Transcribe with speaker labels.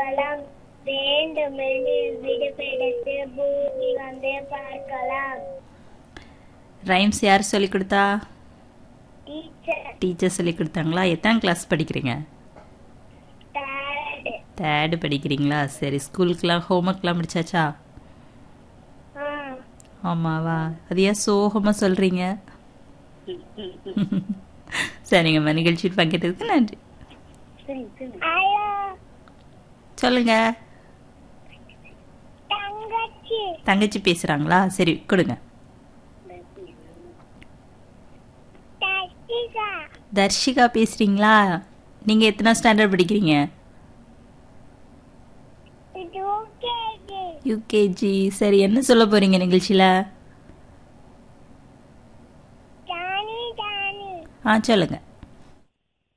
Speaker 1: பார்க்கலாம் வேண்டுமெனில் விடுபெடுத்து பூமி வந்து பார்க்கலாம்
Speaker 2: ரைம்ஸ் யார் சொல்லி கொடுத்தா
Speaker 1: டீச்சர்
Speaker 2: டீச்சர் சொல்லி கொடுத்தாங்களா எத்தனை கிளாஸ் படிக்கிறீங்க
Speaker 1: தேர்ட்
Speaker 2: தேர்டு படிக்கிறீங்களா சரி ஸ்கூலுக்குலாம் ஹோம்ஒர்க்லாம் முடிச்சாச்சா
Speaker 1: ஆ
Speaker 2: ஆமாவா அது ஏன் சோகமாக சொல்கிறீங்க சரிங்கம்மா நிகழ்ச்சியில் பங்கேற்றதுக்கு நன்றி
Speaker 1: ஹலோ
Speaker 2: சொல்லுங்க
Speaker 1: தங்கச்சி
Speaker 2: தங்கச்சி பேசுகிறாங்களா சரி கொடுங்க
Speaker 1: தர்ஷிகா
Speaker 2: தர்ஷிகா பேசுகிறீங்களா நீங்கள் எத்தனை ஸ்டாண்டர்ட் படிக்கிறீங்க
Speaker 1: யூகேஜி
Speaker 2: யூகேஜி சரி என்ன சொல்ல போகிறீங்க நிகழ்ச்சியில்
Speaker 1: ஜானி ஜானி
Speaker 2: ஆ சொல்லுங்கள்